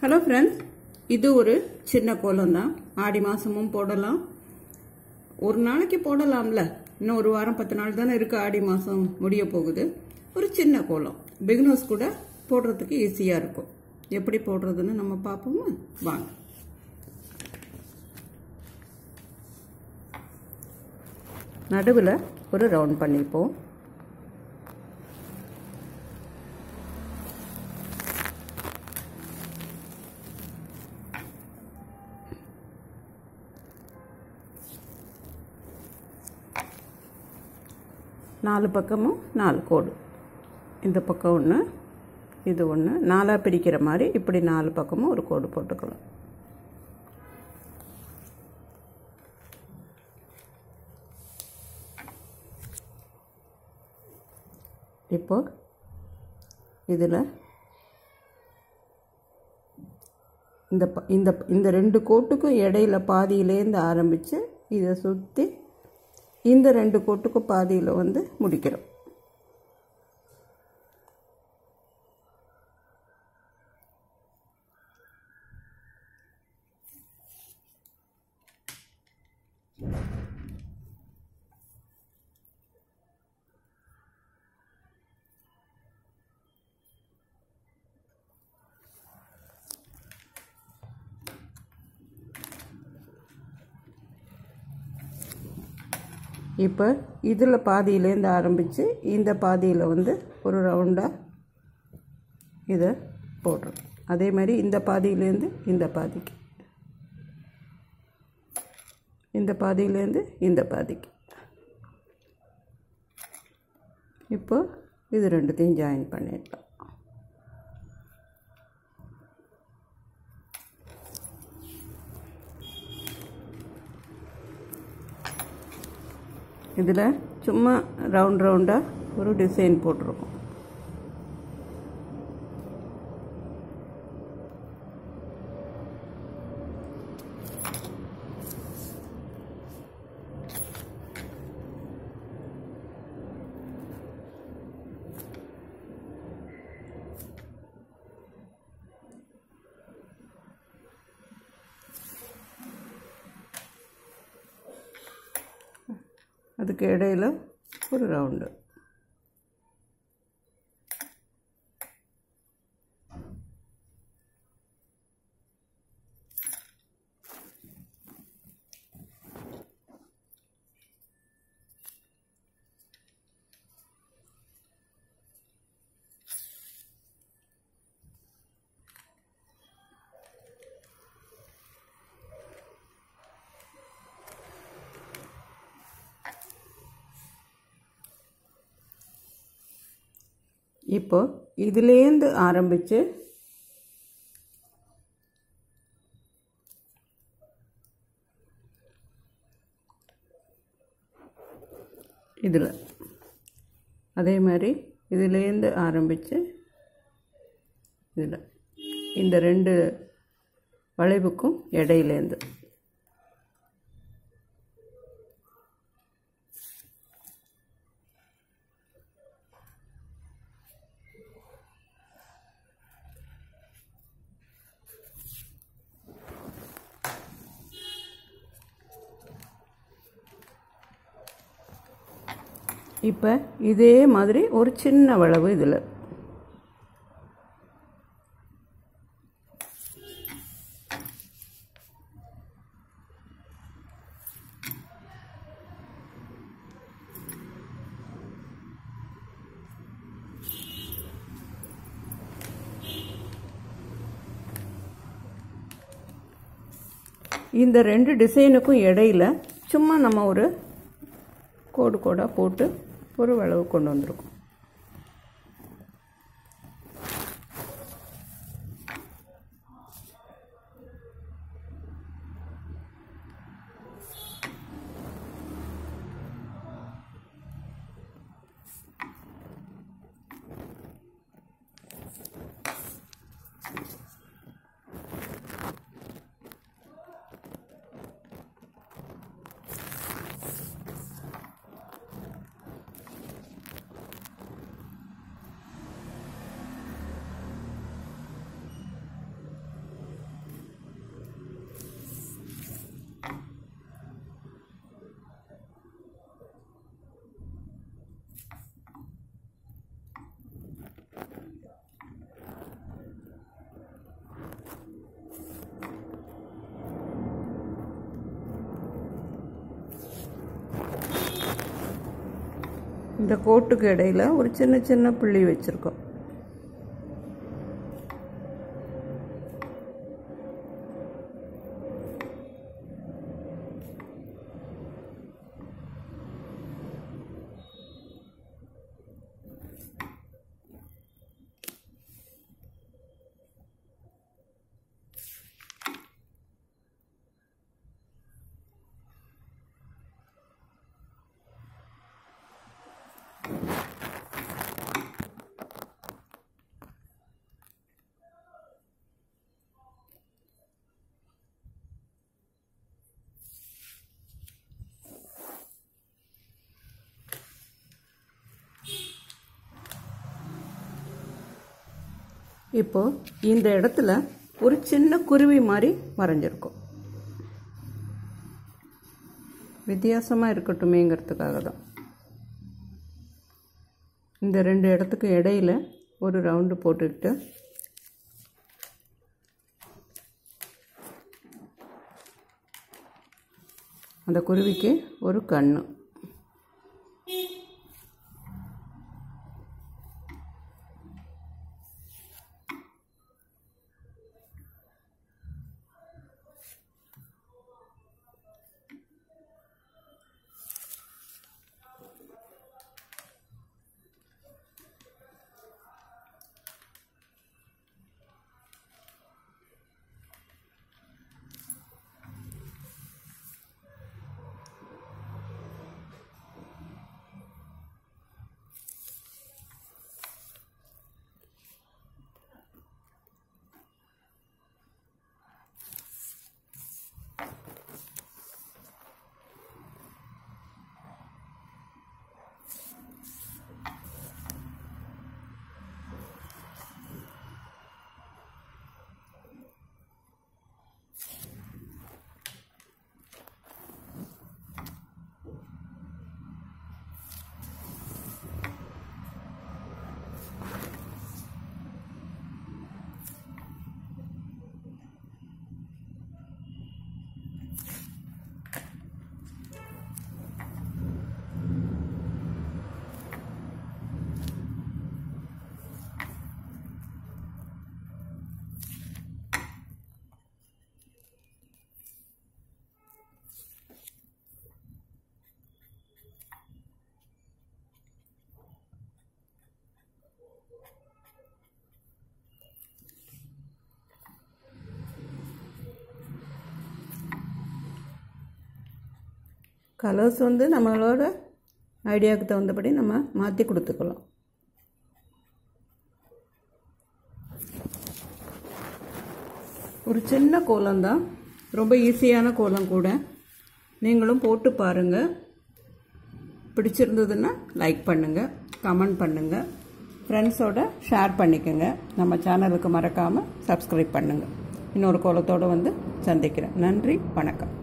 hello friends இது ஒரு சின்ன கோலம் தான் ஆடி மாசமும் போடலாம் ஒரு நாளைக்கு போடலாம்ல இன்னும் ஒரு வாரம் பத்து நாள் தானே இருக்கு ஆடி மாசம் முடிய போகுது ஒரு சின்ன கோலம் பிகினர்ஸ் கூட போடுறதுக்கு ஈஸியா இருக்கும் எப்படி போடுறதுன்னு நம்ம பார்ப்போமா வாங்க நடுவில் ஒரு ரவுண்ட் பண்ணிப்போம் நாலு பக்கமும் நாலு கோடு இந்த பக்கம் ஒன்று இது ஒன்று நாலாக பிரிக்கிற மாதிரி இப்படி நாலு பக்கமும் ஒரு கோடு போட்டுக்கலாம் இப்போ இதில் இந்த ப- இந்த இந்த ரெண்டு கோட்டுக்கும் இடையில பாதியிலேருந்து ஆரம்பித்து இதை சுற்றி இந்த ரெண்டு கோட்டுக்கும் பாதியில் வந்து முடிக்கிறோம் இப்போ இதில் பாதியிலேருந்து ஆரம்பித்து இந்த பாதியில் வந்து ஒரு ரவுண்டாக இதை போடுறோம் அதே மாதிரி இந்த பாதியிலேருந்து இந்த பாதிக்கு இந்த பாதியிலேருந்து இந்த பாதிக்கு இப்போ இது ரெண்டுத்தையும் ஜாயின் பண்ணிடலாம் இதில் சும்மா ரவுண்ட் ரவுண்டாக ஒரு டிசைன் போட்டிருக்கோம் அதுக்கு இடையில ஒரு ரவுண்டு இப்போ இதுலேருந்து ஆரம்பித்து இதில் அதே மாதிரி இதுலேருந்து ஆரம்பித்து இதில் இந்த ரெண்டு வளைவுக்கும் இடையிலேருந்து இப்போ இதே மாதிரி ஒரு சின்ன வளைவு இதில் இந்த ரெண்டு டிசைனுக்கும் இடையில சும்மா நம்ம ஒரு கோடு கோடாக போட்டு ஒரு வளைவு கொண்டு வந்திருக்கோம் இந்த கோட்டுக்கு இடையில ஒரு சின்ன சின்ன புள்ளி வச்சுருக்கோம் இப்போ இந்த இடத்துல ஒரு சின்ன குருவி மாதிரி வரைஞ்சிருக்கோம் வித்தியாசமாக இருக்கட்டுமேங்கிறதுக்காக தான் இந்த ரெண்டு இடத்துக்கு இடையில ஒரு ரவுண்டு போட்டுக்கிட்டு அந்த குருவிக்கு ஒரு கண்ணு கலர்ஸ் வந்து நம்மளோட ஐடியாவுக்கு தகுந்தபடி நம்ம மாற்றி கொடுத்துக்கலாம் ஒரு சின்ன கோலம் தான் ரொம்ப ஈஸியான கோலம் கூட நீங்களும் போட்டு பாருங்கள் பிடிச்சிருந்ததுன்னா லைக் பண்ணுங்கள் கமெண்ட் பண்ணுங்கள் ஃப்ரெண்ட்ஸோட ஷேர் பண்ணிக்கோங்க நம்ம சேனலுக்கு மறக்காமல் சப்ஸ்கிரைப் பண்ணுங்கள் இன்னொரு கோலத்தோடு வந்து சந்திக்கிறேன் நன்றி வணக்கம்